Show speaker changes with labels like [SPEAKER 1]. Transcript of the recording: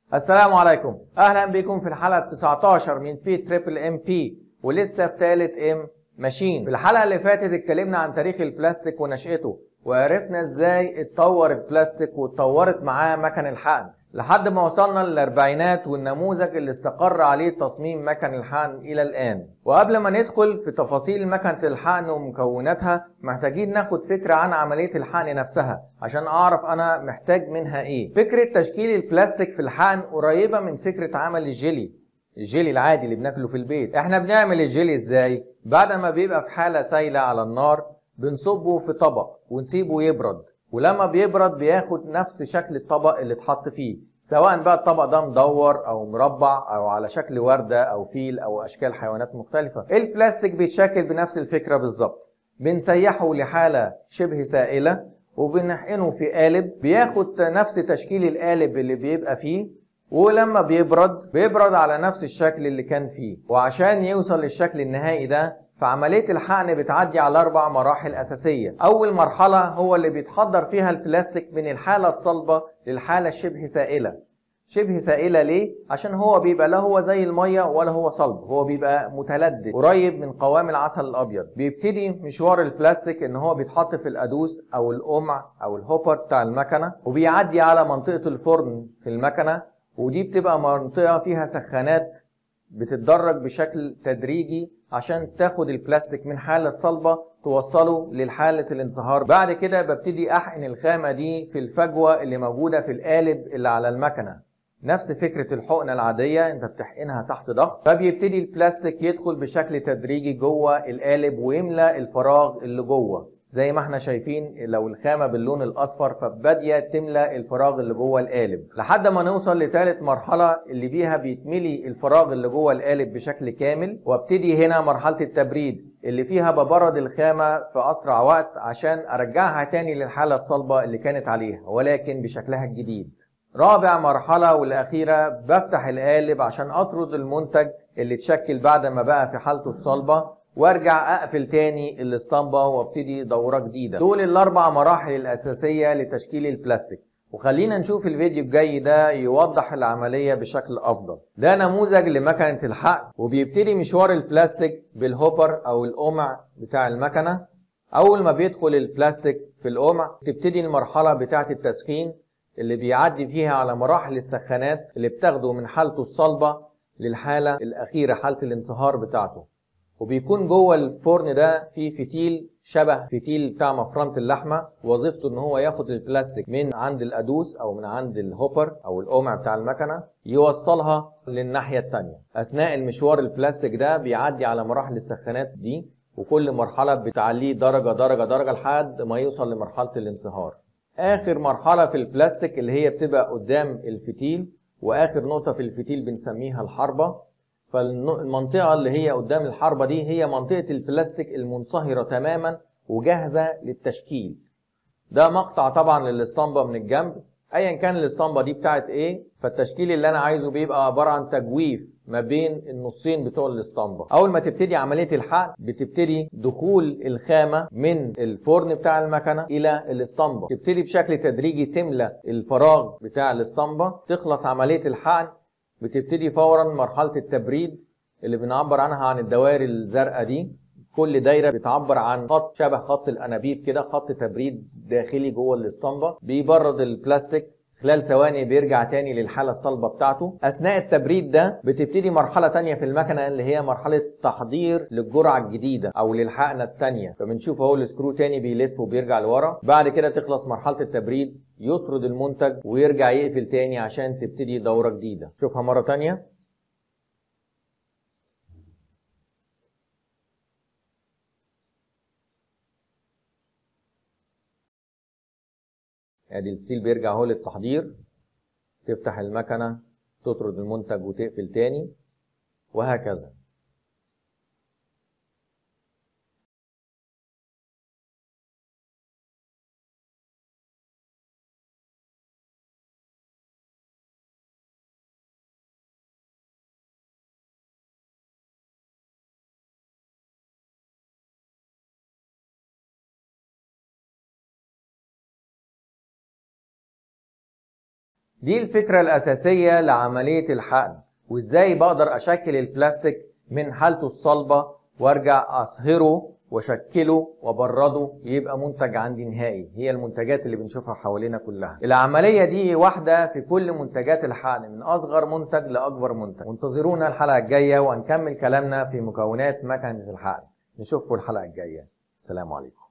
[SPEAKER 1] السلام عليكم اهلا بكم في الحلقه 19 من بي تريبل ام بي ولسه في ثالث ام ماشين في الحلقه اللي فاتت اتكلمنا عن تاريخ البلاستيك ونشأته وعرفنا ازاي اتطور البلاستيك واتطورت معاه مكن الحقن لحد ما وصلنا للاربعينات والنموذج اللي استقر عليه تصميم مكن الحقن الى الان وقبل ما ندخل في تفاصيل مكنة الحقن ومكوناتها محتاجين ناخد فكرة عن عملية الحقن نفسها عشان اعرف انا محتاج منها ايه فكرة تشكيل البلاستيك في الحقن قريبة من فكرة عمل الجيلي الجيلي العادي اللي بناكله في البيت احنا بنعمل الجيلي ازاي بعد ما بيبقى في حالة سايلة على النار بنصبه في طبق ونسيبه يبرد ولما بيبرد بياخد نفس شكل الطبق اللي اتحط فيه سواء بقى الطبق ده مدور او مربع او على شكل ورده او فيل او اشكال حيوانات مختلفه البلاستيك بيتشكل بنفس الفكره بالظبط بنسيحه لحاله شبه سائله وبنحقنه في قالب بياخد نفس تشكيل القالب اللي بيبقى فيه ولما بيبرد بيبرد على نفس الشكل اللي كان فيه وعشان يوصل للشكل النهائي ده فعملية الحقن بتعدي على أربع مراحل أساسية أول مرحلة هو اللي بيتحضر فيها البلاستيك من الحالة الصلبة للحالة الشبه سائلة شبه سائلة ليه؟ عشان هو بيبقى لا هو زي المية ولا هو صلب هو بيبقى متلدد قريب من قوام العسل الأبيض بيبتدي مشوار البلاستيك إن هو بيتحط في الأدوس أو القمع أو الهوبر بتاع المكنة وبيعدي على منطقة الفرن في المكنة ودي بتبقى منطقة فيها سخانات بتتدرج بشكل تدريجي عشان تاخد البلاستيك من حالة الصلبة توصله لحالة الانصهار بعد كده ببتدي احقن الخامة دي في الفجوة اللي موجودة في القالب اللي على المكنة نفس فكرة الحقنة العادية انت بتحقنها تحت ضغط فبيبتدي البلاستيك يدخل بشكل تدريجي جوه القالب ويملى الفراغ اللي جوه زي ما احنا شايفين لو الخامه باللون الاصفر فباديه تملى الفراغ اللي جوه القالب لحد ما نوصل لثالث مرحله اللي بيها بيتملي الفراغ اللي جوه القالب بشكل كامل وابتدي هنا مرحله التبريد اللي فيها ببرد الخامه في اسرع وقت عشان ارجعها تاني للحاله الصلبه اللي كانت عليها ولكن بشكلها الجديد رابع مرحلة والأخيرة بفتح القالب عشان أطرد المنتج اللي اتشكل بعد ما بقى في حالته الصلبة وارجع اقفل تاني الاسطمبة وابتدي دورة جديدة دول الاربع مراحل الاساسية لتشكيل البلاستيك وخلينا نشوف الفيديو الجاي ده يوضح العملية بشكل أفضل ده نموذج لمكنة الحقن وبيبتدي مشوار البلاستيك بالهوبر أو القمع بتاع المكنة أول ما بيدخل البلاستيك في القمع تبتدي المرحلة بتاعة التسخين اللي بيعدي فيها على مراحل السخانات اللي بتاخده من حالته الصلبة للحالة الأخيرة حالة الانصهار بتاعته وبيكون جوه الفرن ده في فتيل شبه فتيل بتاع مفرمه اللحمه وظيفته ان هو ياخد البلاستيك من عند الادوس او من عند الهوبر او القمع بتاع المكنه يوصلها للناحيه الثانيه اثناء المشوار البلاستيك ده بيعدي على مراحل السخانات دي وكل مرحله بتعليه درجه درجه درجه لحد ما يوصل لمرحله الانصهار اخر مرحله في البلاستيك اللي هي بتبقى قدام الفتيل واخر نقطه في الفتيل بنسميها الحربه فالمنطقة اللي هي قدام الحربة دي هي منطقة البلاستيك المنصهرة تماما وجاهزة للتشكيل ده مقطع طبعا للاسطمبة من الجنب ايا كان الاسطمبة دي بتاعت ايه فالتشكيل اللي انا عايزه بيبقى عبارة عن تجويف ما بين النصين بتوع الاسطمبة اول ما تبتدي عملية الحقن بتبتدي دخول الخامة من الفرن بتاع المكنة الى الاسطمبة تبتدي بشكل تدريجي تملى الفراغ بتاع الاسطمبة تخلص عملية الحقن بتبتدي فورا مرحله التبريد اللي بنعبر عنها عن الدوائر الزرقاء دي كل دايره بتعبر عن خط شبه خط الانابيب كده خط تبريد داخلي جوه الاسطمبه بيبرد البلاستيك خلال ثواني بيرجع تاني للحالة الصلبة بتاعته أثناء التبريد ده بتبتدي مرحلة تانية في المكنة اللي هي مرحلة تحضير للجرعة الجديدة أو للحقنة التانية فبنشوف أهو السكرو تاني بيلف وبيرجع لورا بعد كده تخلص مرحلة التبريد يطرد المنتج ويرجع يقفل تاني عشان تبتدي دورة جديدة شوفها مرة تانية ادي الفتيل بيرجع اهو للتحضير تفتح المكنه تطرد المنتج وتقفل تاني وهكذا دي الفكرة الأساسية لعملية الحقن وإزاي بقدر أشكل البلاستيك من حالته الصلبة وأرجع أصهره واشكله وبرده يبقى منتج عندي نهائي هي المنتجات اللي بنشوفها حوالينا كلها العملية دي واحدة في كل منتجات الحقن من أصغر منتج لأكبر منتج وانتظرونا الحلقة الجاية وهنكمل كلامنا في مكونات مكنة الحقن نشوفكم الحلقة الجاية السلام عليكم